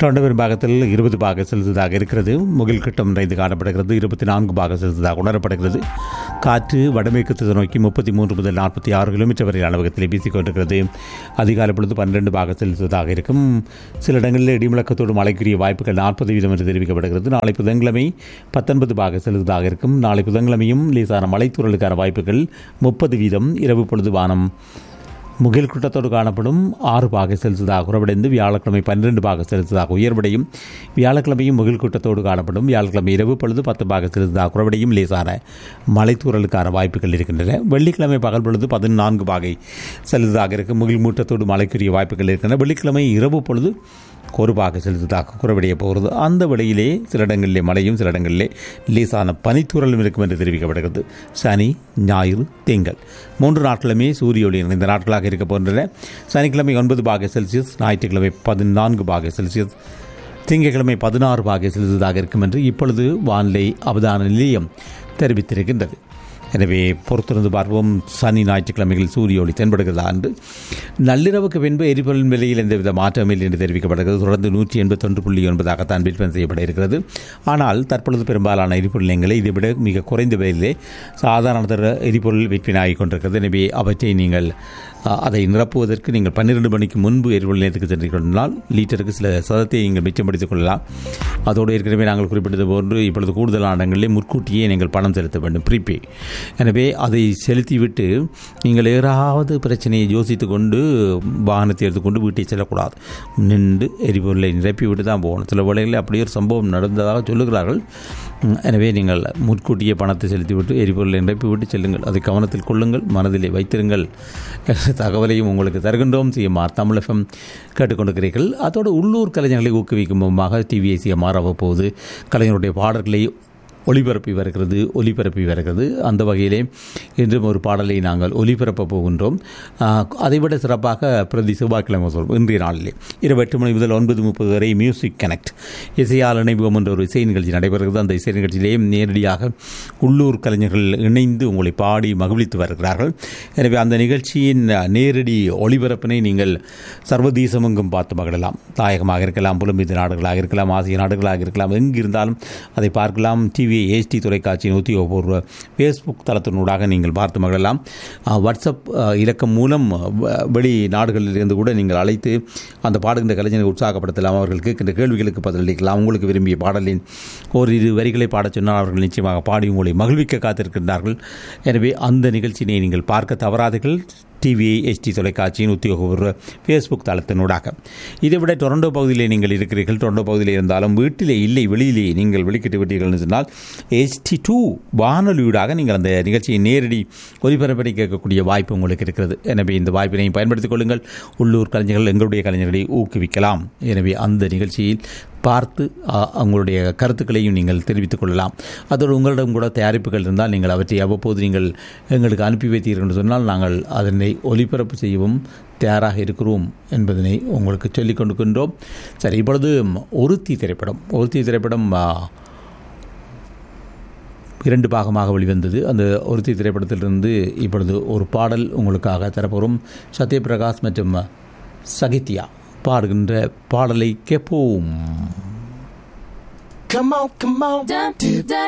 டொண்டவர் பாகத்தில் இருபது பாக செலுத்ததாக இருக்கிறது முகில் கிட்டம் நிறைந்து காணப்படுகிறது இருபத்தி நான்கு பாக செலுத்ததாக உணரப்படுகிறது காற்று வடமேற்கு திசை நோக்கி முப்பத்தி மூன்று முதல் நாற்பத்தி ஆறு கிலோமீட்டர் வரை அளவகத்தில் வீசிக் கொண்டிருக்கிறது அதிகாலை பொழுது பன்னிரண்டு பாக செலுத்ததாக இருக்கும் சில இடங்களில் இடிமுழக்கத்தோடு மழைக்குரிய வாய்ப்புகள் நாற்பது வீதம் என்று தெரிவிக்கப்படுகிறது நாளை புதன்கிழமை பத்தொன்பது பாக செலுத்ததாக இருக்கும் நாளை புதன்கிழமையும் லேசான மலைத்தூரலுக்கான வாய்ப்புகள் முப்பது வீதம் இரவு பொழுது வானம் முகில் கூட்டத்தோடு காணப்படும் ஆறு பாக செலுத்ததாக குறைவடைந்து வியாழக்கிழமை பன்னிரண்டு பாக செலுத்ததாக உயர்வடையும் வியாழக்கிழமையும் முகில் கூட்டத்தோடு காணப்படும் வியாழக்கிழமை இரவு பொழுது பத்து பாக செலுத்ததாக குறைவடையும் லேசான மலைத்தூரலுக்கான வாய்ப்புகள் இருக்கின்றன வெள்ளிக்கிழமை பகல் பொழுது பதினான்கு பாகை செலுத்ததாக இருக்கும் முகில் மூட்டத்தோடு மழைக்குரிய வாய்ப்புகள் இருக்கின்றன வெள்ளிக்கிழமை இரவு பொழுது ஒரு பாக செலுத்ததாக குறைவடைய போகிறது அந்த வழியிலே சில இடங்களிலே மழையும் சில இடங்களிலே லேசான பனித்தூரலும் இருக்கும் என்று தெரிவிக்கப்படுகிறது சனி ஞாயிறு திங்கள் மூன்று நாட்களுமே சூரிய ஒளி நிறைந்த நாட்களாக இருக்க போகின்றன சனிக்கிழமை ஒன்பது பாக செல்சியஸ் ஞாயிற்றுக்கிழமை பதினான்கு பாக செல்சியஸ் திங்கட்கிழமை பதினாறு பாக செல்சியஸாக இருக்கும் என்று இப்பொழுது வானிலை அவதான நிலையம் தெரிவித்திருக்கின்றது எனவே பொறுத்திருந்து பார்ப்போம் சனி ஞாயிற்றுக்கிழமைகள் சூரிய ஒளி தென்படுகிறதா என்று நள்ளிரவுக்கு பின்பு எரிபொருளின் விலையில் எந்தவித மாற்றம் இல்லை என்று தெரிவிக்கப்படுகிறது தொடர்ந்து நூற்றி எண்பத்தொன்று புள்ளி ஒன்பதாகத்தான் விற்பனை செய்யப்பட இருக்கிறது ஆனால் தற்பொழுது பெரும்பாலான எரிபொருள் நிலையங்களை இதைவிட மிக குறைந்த விலையிலே சாதாரண தர எரிபொருள் விற்பனையாகிக் கொண்டிருக்கிறது எனவே அவற்றை நீங்கள் அதை நிரப்புவதற்கு நீங்கள் பன்னிரெண்டு மணிக்கு முன்பு எரிபொருள் நிலையத்துக்கு சென்று கொண்டால் லிட்டருக்கு சில சதத்தை நீங்கள் மிச்சப்படுத்திக் கொள்ளலாம் அதோடு ஏற்கனவே நாங்கள் குறிப்பிட்டது போன்று இப்பொழுது கூடுதலான இடங்களிலே முற்கூட்டியே நீங்கள் பணம் செலுத்த வேண்டும் ப்ரீபே எனவே அதை செலுத்திவிட்டு நீங்கள் ஏதாவது பிரச்சனையை யோசித்து கொண்டு வாகனத்தை எடுத்துக்கொண்டு வீட்டை செல்லக்கூடாது நின்று எரிபொருளை நிரப்பிவிட்டு தான் போகணும் சில வேளைகளில் அப்படியே ஒரு சம்பவம் நடந்ததாக சொல்லுகிறார்கள் எனவே நீங்கள் முன்கூட்டியே பணத்தை செலுத்திவிட்டு எரிபொருளை நிரப்பிவிட்டு செல்லுங்கள் அதை கவனத்தில் கொள்ளுங்கள் மனதிலே வைத்திருங்கள் தகவலையும் உங்களுக்கு தருகின்றோம் சிஎம்ஆர் தமிழ் எஃப்எம் கேட்டுக்கொண்டிருக்கிறீர்கள் அதோடு உள்ளூர் கலைஞர்களை ஊக்குவிக்கும் முகமாக டிவிஎஸ்சிஎம்ஆர் அவ்வப்போது கலைஞருடைய பாடல்களை ஒளிபரப்பி வருகிறது ஒலிபரப்பி வருகிறது அந்த வகையிலே இன்றும் ஒரு பாடலை நாங்கள் ஒலிபரப்ப போகின்றோம் அதைவிட சிறப்பாக பிரதி செவ்வாய்க்கிழமை சொல்வோம் இன்றைய நாளிலே இரவு எட்டு மணி முதல் ஒன்பது முப்பது வரை மியூசிக் கனெக்ட் இசையால் இணைவோம் என்ற ஒரு இசை நிகழ்ச்சி நடைபெறுகிறது அந்த இசை நிகழ்ச்சியிலே நேரடியாக உள்ளூர் கலைஞர்கள் இணைந்து உங்களை பாடி மகிழ்வித்து வருகிறார்கள் எனவே அந்த நிகழ்ச்சியின் நேரடி ஒளிபரப்பினை நீங்கள் சர்வதேசமெங்கும் பார்த்து மகிழலாம் தாயகமாக இருக்கலாம் புலம்பெய்த நாடுகளாக இருக்கலாம் ஆசிய நாடுகளாக இருக்கலாம் எங்கிருந்தாலும் அதை பார்க்கலாம் டிவி டிவி ஏஸ்டி தொலைக்காட்சியின் உத்தியோகபூர்வ ஃபேஸ்புக் தளத்தினூடாக நீங்கள் பார்த்து மகிழலாம் வாட்ஸ்அப் இலக்கம் மூலம் வெளி நாடுகளில் இருந்து கூட நீங்கள் அழைத்து அந்த பாடுகின்ற கலைஞரை உற்சாகப்படுத்தலாம் அவர்கள் கேட்கின்ற கேள்விகளுக்கு பதிலளிக்கலாம் உங்களுக்கு விரும்பிய பாடலின் ஓரிரு வரிகளை பாடச் சொன்னால் அவர்கள் நிச்சயமாக பாடி உங்களை மகிழ்விக்க காத்திருக்கின்றார்கள் எனவே அந்த நிகழ்ச்சியினை நீங்கள் பார்க்க தவறாதீர்கள் டிவிஐ எஸ்டி தொலைக்காட்சியின் உத்தியோகபூர்வ ஃபேஸ்புக் தளத்தினூடாக இதைவிட டொரண்டோ பகுதியிலே நீங்கள் இருக்கிறீர்கள் டொரண்டோ பகுதியில் இருந்தாலும் வீட்டிலே இல்லை வெளியிலே நீங்கள் வெளிக்கிட்டு விட்டீர்கள் சொன்னால் எஸ்டி டூ வானொலியூடாக நீங்கள் அந்த நிகழ்ச்சியை நேரடி ஒலிபரப்படி கேட்கக்கூடிய வாய்ப்பு உங்களுக்கு இருக்கிறது எனவே இந்த வாய்ப்பினை பயன்படுத்திக் கொள்ளுங்கள் உள்ளூர் கலைஞர்கள் எங்களுடைய கலைஞர்களை ஊக்குவிக்கலாம் எனவே அந்த நிகழ்ச்சியில் பார்த்து உங்களுடைய கருத்துக்களையும் நீங்கள் தெரிவித்துக் கொள்ளலாம் அதோடு உங்களிடம் கூட தயாரிப்புகள் இருந்தால் நீங்கள் அவற்றை அவ்வப்போது நீங்கள் எங்களுக்கு அனுப்பி வைத்தீர்கள் என்று சொன்னால் நாங்கள் அதனை ஒலிபரப்பு செய்யவும் தயாராக இருக்கிறோம் என்பதனை உங்களுக்கு சொல்லிக் கொண்டிருக்கின்றோம் சரி இப்பொழுது ஒருத்தி திரைப்படம் ஒருத்தி திரைப்படம் இரண்டு பாகமாக வெளிவந்தது அந்த ஒருத்தி திரைப்படத்திலிருந்து இப்பொழுது ஒரு பாடல் உங்களுக்காக தரப்போகிறோம் சத்யபிரகாஷ் மற்றும் சகித்யா பாடுகின்ற பாடலை கேட்போம்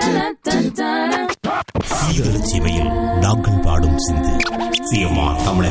சீமையில் நாங்கள் பாடும் சிந்து சிஎம்ஆர் தமிழக